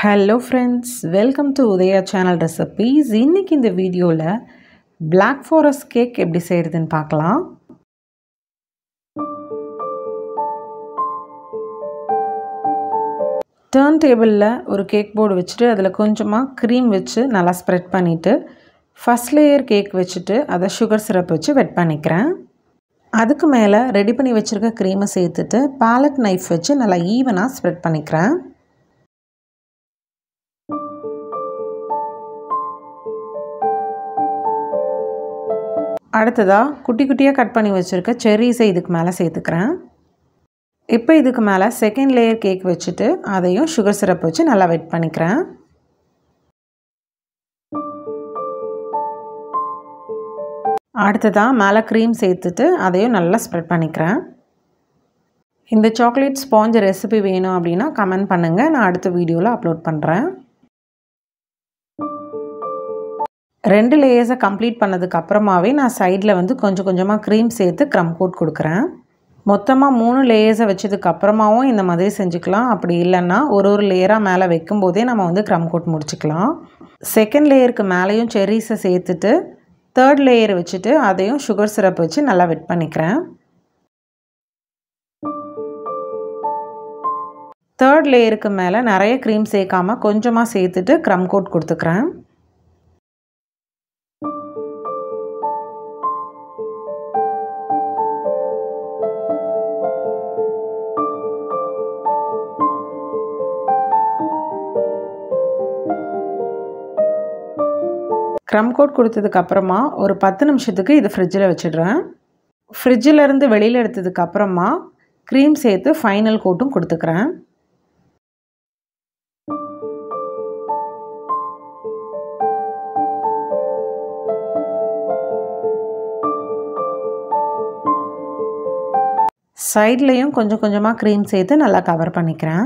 hello friends welcome to Udaya channel recipes இன்றைக்கி இந்த வீடியோவில் பிளாக் ஃபாரஸ்ட் கேக் எப்படி செய்கிறதுன்னு பார்க்கலாம் டேர்ன் டேபிளில் ஒரு கேக் போர்டு வச்சுட்டு அதில் கொஞ்சமாக க்ரீம் வச்சு நல்லா ஸ்ப்ரெட் பண்ணிவிட்டு ஃபஸ்ட் லேயர் கேக் வச்சுட்டு அதை சுகர் சிரப் வச்சு வெட் பண்ணிக்கிறேன் அதுக்கு மேலே ரெடி பண்ணி வச்சுருக்க க்ரீமை சேர்த்துட்டு பேலட் நைஃப் வச்சு நல்லா ஈவனாக ஸ்ப்ரெட் பண்ணிக்கிறேன் அடுத்ததாக குட்டி குட்டியாக கட் பண்ணி வச்சுருக்க செர்ரீஸை இதுக்கு மேலே சேர்த்துக்கிறேன் இப்போ இதுக்கு மேலே செகண்ட் லேயர் கேக் வச்சுட்டு அதையும் சுகர் சிரப் வச்சு நல்லா வெட் பண்ணிக்கிறேன் அடுத்ததாக மேலே க்ரீம் சேர்த்துட்டு அதையும் நல்லா ஸ்ப்ரெட் பண்ணிக்கிறேன் இந்த சாக்லேட் ஸ்பாஞ்ச் ரெசிபி வேணும் அப்படின்னா கமெண்ட் பண்ணுங்கள் நான் அடுத்த வீடியோவில் அப்லோட் பண்ணுறேன் ரெண்டு லேயர்ஸை கம்ப்ளீட் பண்ணதுக்கு அப்புறமாவே நான் சைடில் வந்து கொஞ்சம் கொஞ்சமாக க்ரீம் சேர்த்து க்ரம் கோட் கொடுக்குறேன் மொத்தமாக மூணு லேயர்ஸை வச்சதுக்கு அப்புறமாவும் இந்த மாதிரி செஞ்சுக்கலாம் அப்படி இல்லைன்னா ஒரு ஒரு லேயராக மேலே வைக்கும்போதே நம்ம வந்து க்ரம் கோட் முடிச்சுக்கலாம் செகண்ட் லேயருக்கு மேலேயும் செர்ரீஸை சேர்த்துட்டு தேர்ட் லேயர் வச்சுட்டு அதையும் சுகர் சிரப் வச்சு நல்லா வெட் பண்ணிக்கிறேன் தேர்ட் லேயருக்கு மேலே நிறைய க்ரீம் சேர்க்காம கொஞ்சமாக சேர்த்துட்டு க்ரம் கோட் கொடுத்துக்கிறேன் க்ரம் கோட் கொடுத்ததுக்கப்புறமா ஒரு பத்து நிமிஷத்துக்கு இது ஃப்ரிட்ஜில் வச்சிடுறேன் ஃப்ரிட்ஜிலேருந்து வெளியில் எடுத்ததுக்கு அப்புறமா க்ரீம் சேர்த்து ஃபைனல் கோட்டும் கொடுத்துக்கிறேன் சைட்லேயும் கொஞ்சம் கொஞ்சமாக க்ரீம் சேர்த்து நல்லா கவர் பண்ணிக்கிறேன்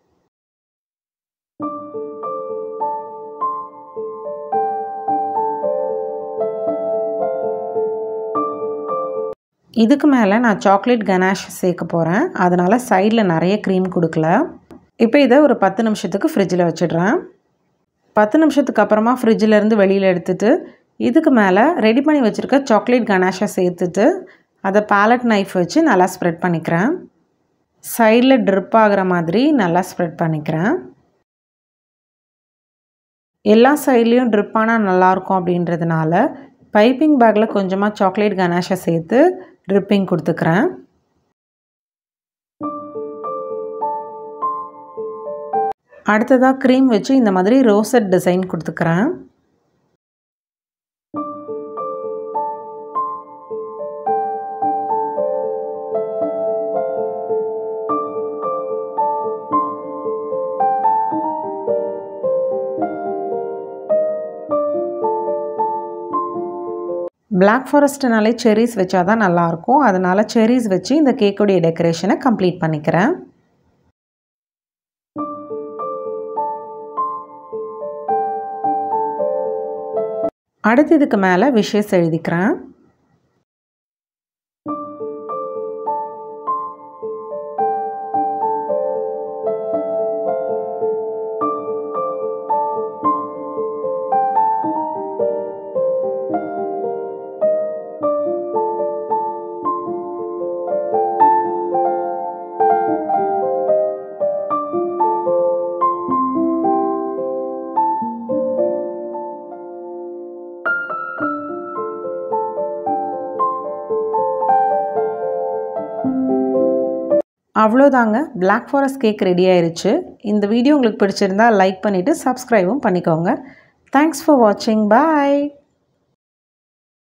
இதுக்கு மேலே நான் சாக்லேட் கனாஷ் சேர்க்க போகிறேன் அதனால் சைடில் நிறைய க்ரீம் கொடுக்கல இப்போ இதை ஒரு பத்து நிமிஷத்துக்கு ஃப்ரிட்ஜில் வச்சிடுறேன் பத்து நிமிஷத்துக்கு அப்புறமா ஃப்ரிட்ஜிலேருந்து வெளியில் எடுத்துகிட்டு இதுக்கு மேலே ரெடி பண்ணி வச்சுருக்க சாக்லேட் கனாஷை சேர்த்துட்டு அதை பேலட் நைஃப் வச்சு நல்லா ஸ்ப்ரெட் பண்ணிக்கிறேன் சைடில் ட்ரிப் ஆகிற மாதிரி நல்லா ஸ்ப்ரெட் பண்ணிக்கிறேன் எல்லா சைட்லேயும் ட்ரிப் ஆனால் நல்லாயிருக்கும் அப்படின்றதுனால பைப்பிங் பேக்கில் கொஞ்சமாக சாக்லேட் கனாஷை சேர்த்து ட்ரிப்பிங் கொடுத்துக்கிறேன் அடுத்ததாக க்ரீம் வச்சு இந்த மாதிரி ரோசட் டிசைன் கொடுத்துக்கிறேன் பிளாக் ஃபாரஸ்ட்னாலே செரிஸ் வச்சா தான் நல்லாயிருக்கும் அதனால் செரிஸ் வச்சு இந்த கேக்குடைய டெக்கரேஷனை கம்ப்ளீட் பண்ணிக்கிறேன் அடுத்து இதுக்கு மேலே விஷஸ் எழுதிக்கிறேன் அவ்வளோதாங்க பிளாக் ஃபாரஸ்ட் கேக் ரெடி ஆயிருச்சு இந்த வீடியோ உங்களுக்கு பிடிச்சிருந்தா லைக் பண்ணிவிட்டு சப்ஸ்கிரைபும் பண்ணிக்கோங்க தேங்க்ஸ் ஃபார் வாட்சிங் பாய்